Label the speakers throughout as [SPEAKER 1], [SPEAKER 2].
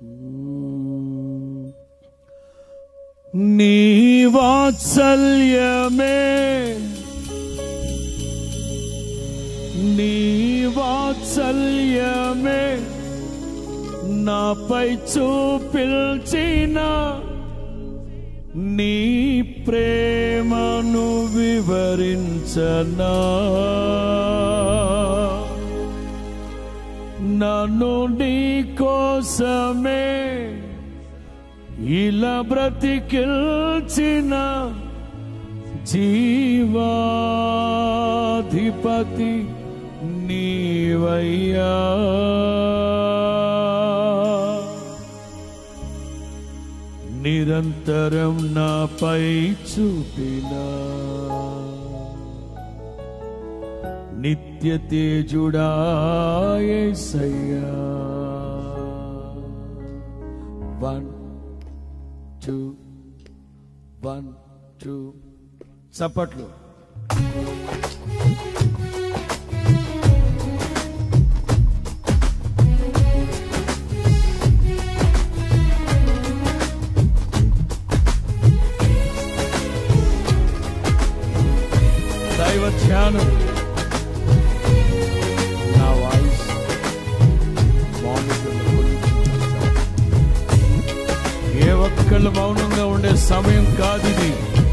[SPEAKER 1] నీ వాత్సల్యమే నీ వాత్సల్యమే నాపై చూపిల్చిన నీ ప్రేమను వివరించనా నన్ను నీ కోసమే ఇలా బ్రతికిల్చిన జీవాధిపతి నీవయ్యా నిరంతరం నాపై చూపినా నిత్య తేజుడాయసయ్యా వన్ టూ వన్ టూ చప్పట్లు దైవ ధ్యానం నా వాయిస్ బాగుంటుంది ఏ ఒక్కళ్ళు మౌనంగా ఉండే సమయం కాదు ఇది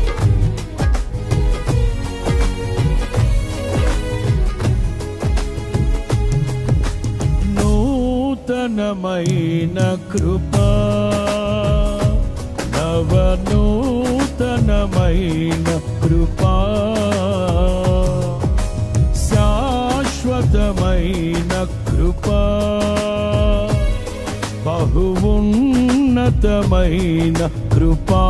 [SPEAKER 1] నూతనమైన కృపా నవనూతనమైన కృపా శాశ్వతమైన కృపా బహువున్నతమైన కృపా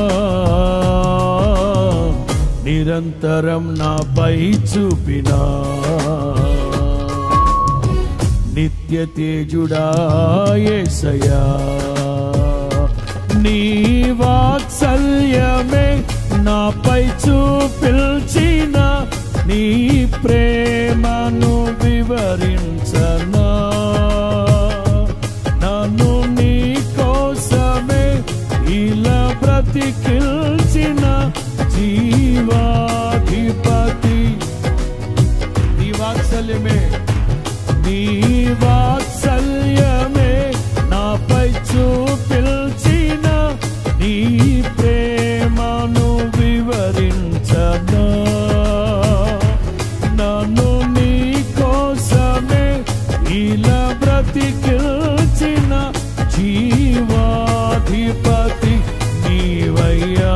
[SPEAKER 1] నిరంతరం నాపై చూపినా నిత్య తేజుడాయేసయా నీ వాత్సల్యమే నాపై చూపిల్చిన నీ ప్రేమను వివరించనా నన్ను నీ కోసమే ఇలా బ్రతికిల్చిన జీవాధిపతి నీ వాత్సల్యమే నీ వాత్సల్యమే నాపై చూపిల్చిన నీ ప్రేమను వివరించనా నన్ను నీ కోసమే ఇలా బ్రతికిల్చిన జీవాధిపతి నీవయ్యా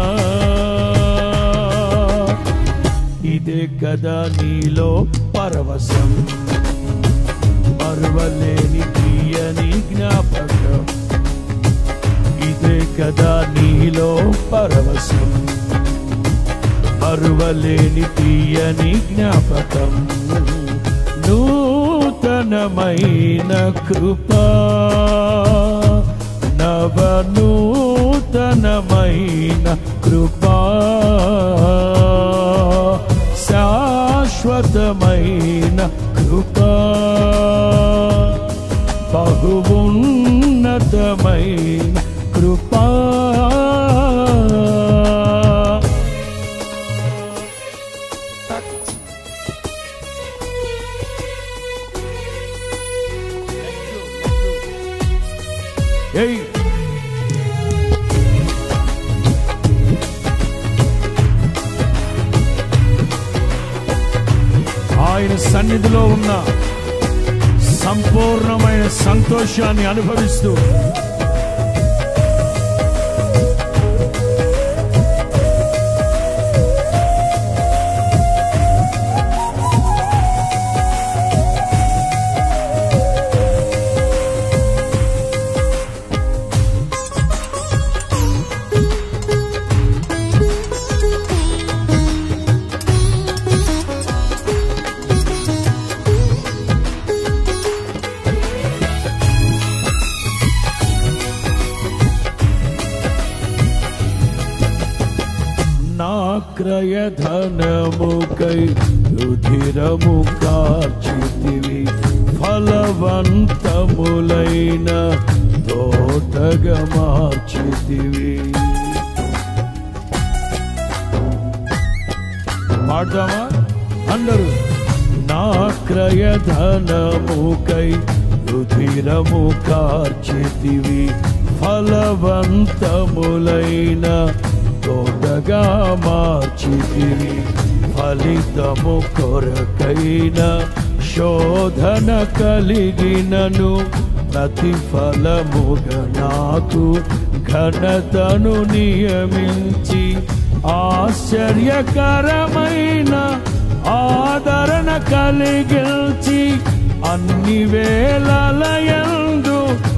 [SPEAKER 1] ఇదే కదా నీలో పరవశం మరువలేని తీయని జ్ఞాపకం ఇదే కదా నీలో పరవశం మరువలేని తీయని జ్ఞాపకం నూతనమైన కృపా నవనూతనమైన కృపా శాశ్వతమైన కృపా బహువున్నతమైన కృపా ఏయ్ ఆయన సన్నిధిలో ఉన్న సంపూర్ణమైన సంతోషాన్ని అనుభవిస్తూ నా క్రయధనముకై రుధిరము కార్చితివి ఫలవంతములైన తోట కొత్తగా మార్చితివి పాడదామా అందరూ నా క్రయధనముకై రుధిరము కార్చితివి ఫలవంతములైన తోటగా మార్చితివి ఫలితము కొరకైన శోధన కలిగినను ప్రతిఫలముగా నాకు ఘనతను నియమించి ఆశ్చర్యకరమైన ఆదరణ కలిగించి అన్ని వేళలయందు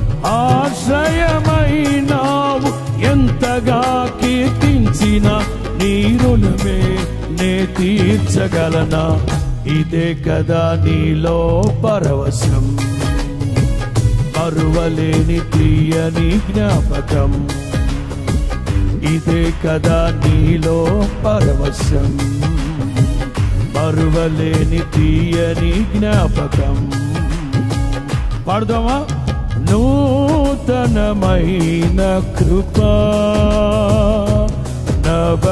[SPEAKER 1] ఆశ్రయమైనావు ఎంతగా కీర్తించిన నీ రుణమే నే తీర్చగలనా ఇదే కదా నీలో పరవశం మరువలేని తీయని జ్ఞాపకం ఇదే కదా నీలో పరవశం మరువలేని తీయని జ్ఞాపకం పాడదామా నూతనమైన కృపా నవ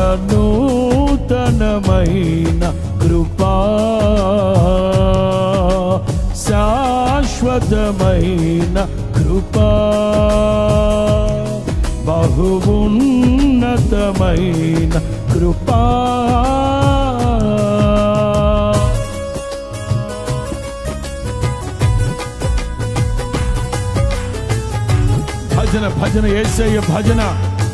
[SPEAKER 1] నూతనమైన కృపా శాశ్వతమైన కృపా బహువున్నతమైన కృపా భజన భజన ఏసయ్య భజన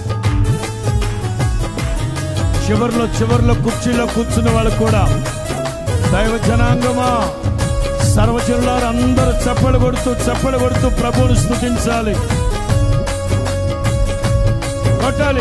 [SPEAKER 1] చివర్లో చివర్లో కుర్చీలో కూర్చున్న వాళ్ళు కూడా దైవ జనాంగమా సర్వజనులారు అందరూ చప్పలు కొడుతూ చప్పలు కొడుతూ ప్రభువును స్థుతించాలి కొట్టాలి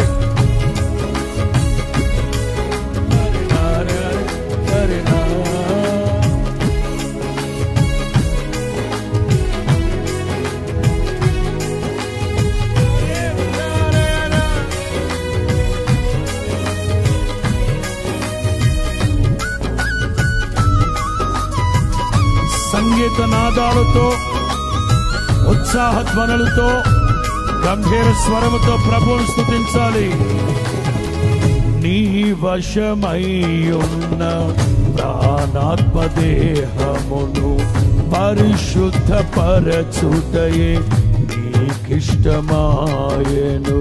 [SPEAKER 1] సంగీత నాదాలతో ఉత్సాహ ధ్వనులతో గంభీర స్వరముతో ప్రభువును స్థుతించాలి నీ వశమయ్యున్న ప్రాణాత్మదేహమును పరిశుద్ధ పరచుటయే నీకిష్టమాయను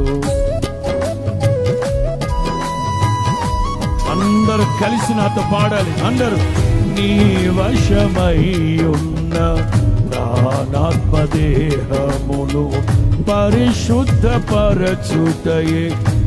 [SPEAKER 1] అందరూ కలిసి నాతో పాడాలి అందరూ నీ వశమయ్యున్న ప్రాణాత్మదేహమును పరిశుద్ధ పరచుటయే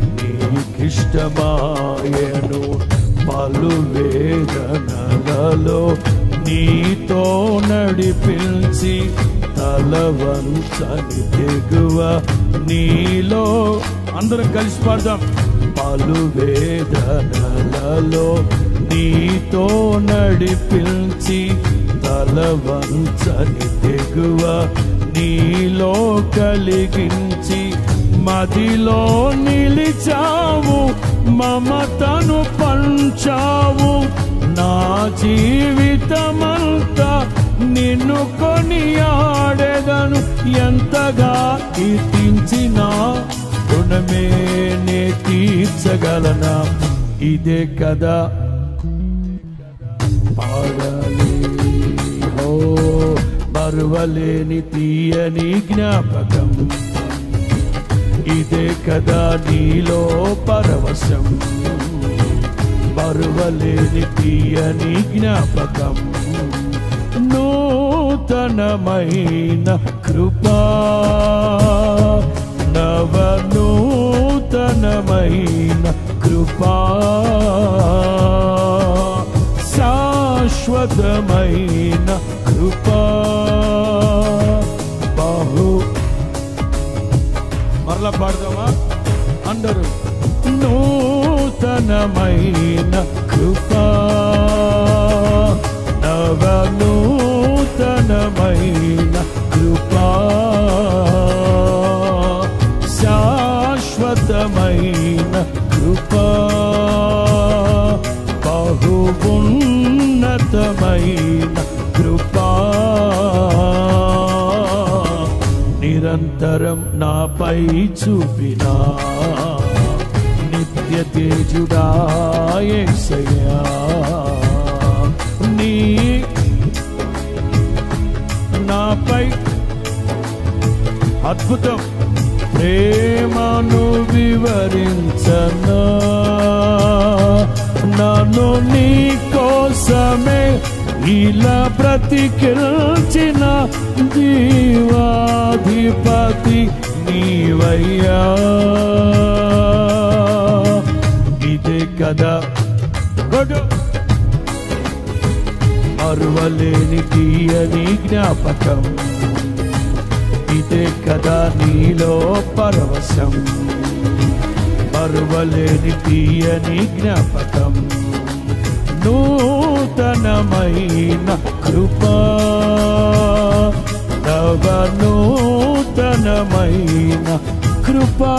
[SPEAKER 1] నీకిష్టమాయను పలు వేదనలలో నీతో నడిపించి తలవంచని తెగువ నీలో అందరం కలిసి పాడదాం పలు వేదనలలో నీతో నడిపించి తలవంచని తెగువ నీలో కలిగించి మదిలో నిలిచావు మమతను పంచావు నా జీవితమంతా నిన్ను కొనియాడెదను ఎంతగా కీర్తించినా రుణమే నే తీర్చగలనా ఇదే కదా పాడాలి ఓ మరువలేని తీయని జ్ఞాపకం ఇదే కదా నీలో పరవశం మరువలేని తీయని జ్ఞాపకం నూతనమైన కృపా నవ నూతనమైన కృపా శాశ్వతమైన కృపా బహు మరలా పాడదామా అందరూ నూతనమైన కృపా నవ నూతనమైన కృపా శాశ్వతమైన కృపా బహువున్నతమైన కృపా నిరంతరం నాపై చూపినా నిత్య తేజుడా యేసయ్యా నీ నాపై అద్భుతం ప్రేమను వివరించనా నన్ను నీ కోసమే ఇలా బ్రతికిల్చిన దీవాధిపతి నీవయ్యా ఇదే కదా కొడు మరువలేని తీయని జ్ఞాపకం ఇదే కదా నీలో పరవశం మరువలేని తీయని జ్ఞాపకం నూతనమైన కృపా నవ నూతనమైన కృపా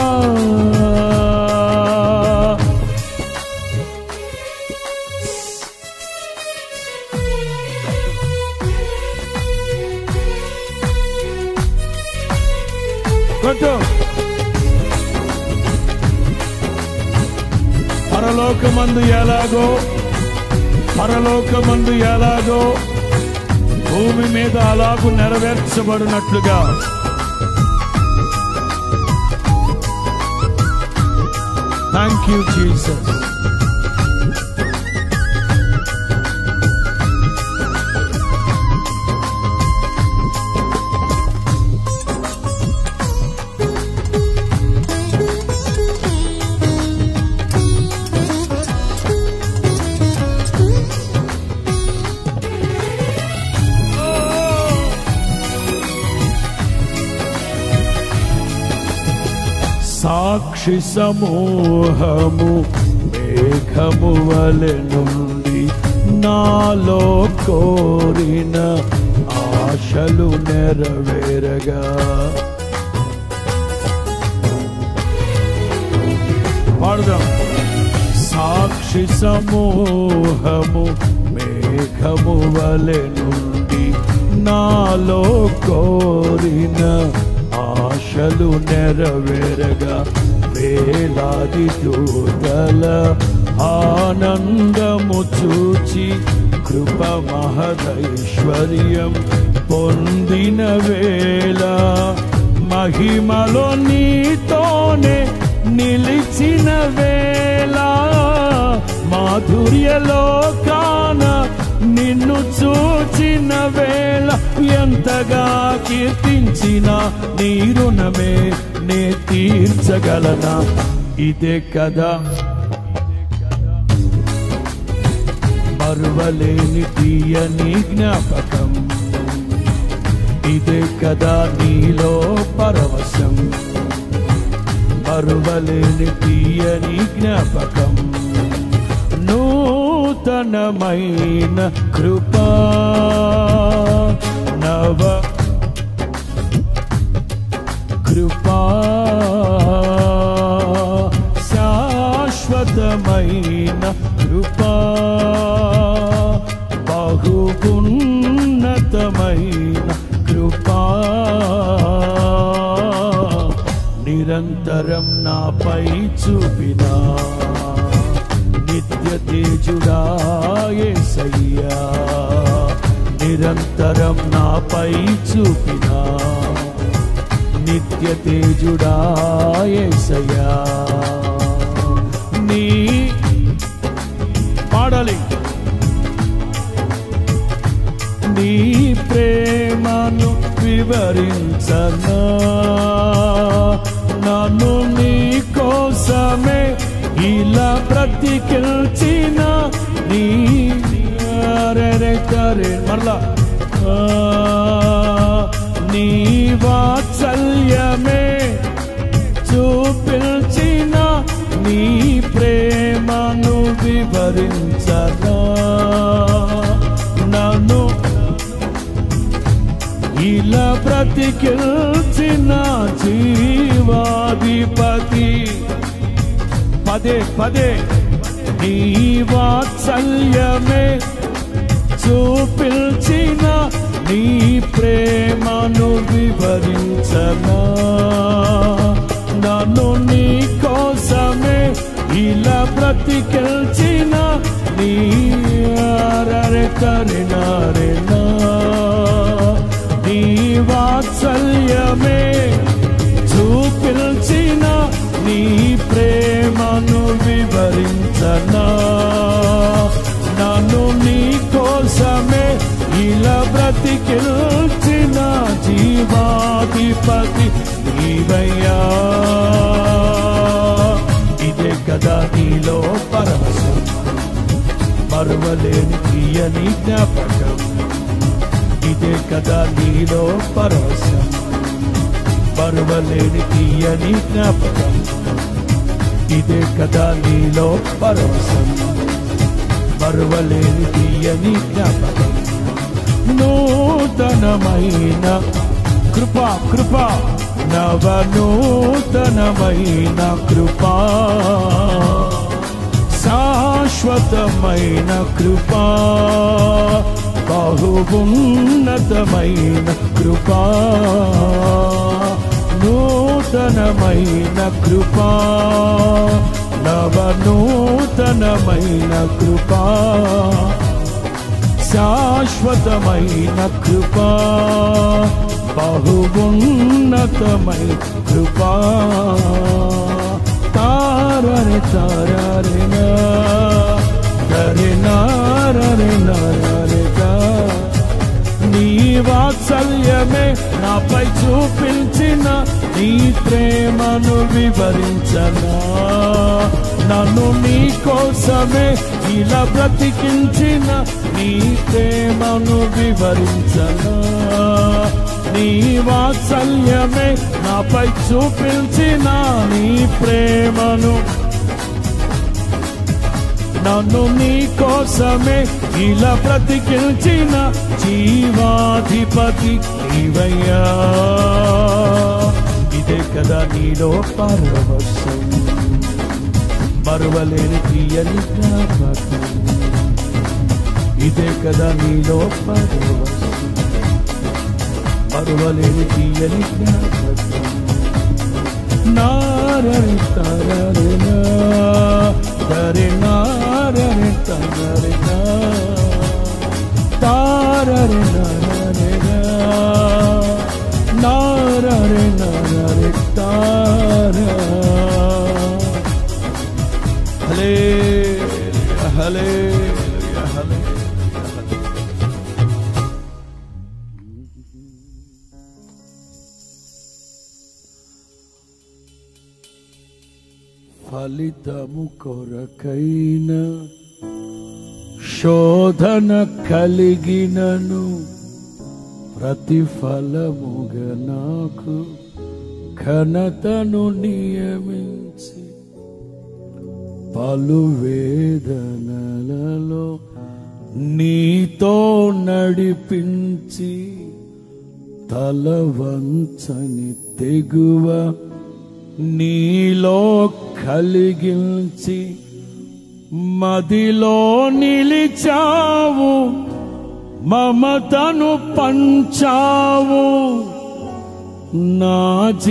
[SPEAKER 1] కొట్టు పరలోకమందు ఎలాగో పరలోకమందు ఎలాగో భూమి మీద అలాగూ నెరవేర్చబడినట్లుగా థ్యాంక్ యూ జీసస్ సాక్షి సమూహము మేఘము వలె నుండి నాలో కోరిన ఆశలు నెరవేరగా పాడుదాం సాక్షి సమూహము మేఘము వలె నుండి నాలో కోరిన ఆశలు నెరవేరగా వేలాది దూతల ఆనందము చూచి కృప మహదైశ్వర్యం పొందిన వేళ మహిమలో నీతోనే నిలిచిన వేళ మాధుర్యలో కాన నిన్ను చూచిన వేళ ఎంతగా కీర్తించిన నీ రుణమే నే తీర్చగలనా ఇదే కదా మరువలేని తీయని జ్ఞాపకం ఇదే కదా నీలో పరవశం మరువలేని తీయని జ్ఞాపకం నూతనమైన కృపా నవ కృపా శాశ్వతమైన కృపా బహుగున్నతమైన కృపా నిరంతరం నాపై చూపినా నిత్య తేజుడా యేసయ్యా నిరంతరం నాపై చూపినా నిత్య తేజుడా యేసయ్యా నీ పాడాలి నీ ప్రేమను వివరించనా నన్ను నీ కోసమే ఇలా బ్రతికిల్చిన నీ అరెరే కరే మరలా ఆ, నీ వాత్సల్యమే చూపించిన నీ ప్రేమను వివరించనా నన్ను ఇలా బ్రతికిల్చిన జీవాధిపతి పదే పదే నీ వాత్సల్యమే చూపించిన నీ ప్రేమను వివరించనా నన్ను నీ కోసమే ఇలా బ్రతికెల్చిన నీ అరరె తరినారెనా నీ వాత్సల్యమే చూపిల్చిన నీ ప్రేమను వివరించనా నన్ను నీ కోసమే ఇలా బ్రతికిల్చిన జీవాధిపతి నీవయ్యా ఇదే కదా నీలో పరవశం మరువలేని తీయని జ్ఞాపకం ఇదే కదా నీలో పరవశం మరువలేని తీయని జ్ఞాపకం ఇదే కదా నీలో పరవశం మరువలేని తీయని జ్ఞాపకం నూతనమైన కృపా కృపా నవ నూతనమైన కృపా శాశ్వతమైన కృపా బహున్నతమైన కృపా నూతనమైన కృపా నవ నూతనమైన కృపా శాశ్వతమైన కృపా బహున్నతమై కృపా తారని తారరినా దరినారని నారరిగా నీ వాత్సల్యమే నాపై చూపించిన నీ ప్రేమను వివరించనా నన్ను నీ కోసమే ఇలా బ్రతికించిన నీ ప్రేమను వివరించనా నీ వాత్సల్యమే నాపై చూపించిన నీ ప్రేమను నన్ను నీ కోసమే ఇలా బ్రతికించిన జీవాధిపతి నీవయ్యా ఇదే కదా నీలో పరవశం మరువలేని తీయని జ్ఞాపకం ఇదే కదా నీలో పరవశం మరువలేని తీయని జ్ఞాపకం నారని తరరినా తరి నారని తరరినా తారరి నరరినా నారరి నరరి తార హలే హలే హలే ఫలితము కొరకైన శోధన కలిగినను ప్రతిఫలముగ నాకు ఘనతను నియమించి పలు వేదనలలో నీతో నడిపించి తల వంచని తెగువ నీలో కలిగించి మదిలో నిలిచావు మమతను పంచావు నా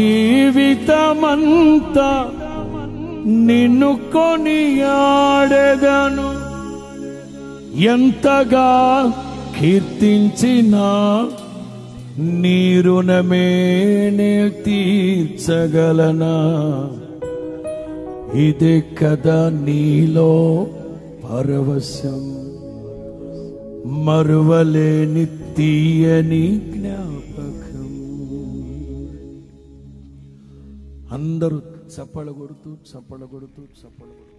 [SPEAKER 1] జీవితమంతా నిన్ను కొనియాడెదను ఎంతగా కీర్తించినా నీ రుణమే నే తీర్చగలనా ఇదే కదా నీలో పరవశం మరువలేని తీయని జ్ఞాపకం అందరూ చప్పల కొడుతూ చప్పల కొడుతూ చప్పల కొడుతూ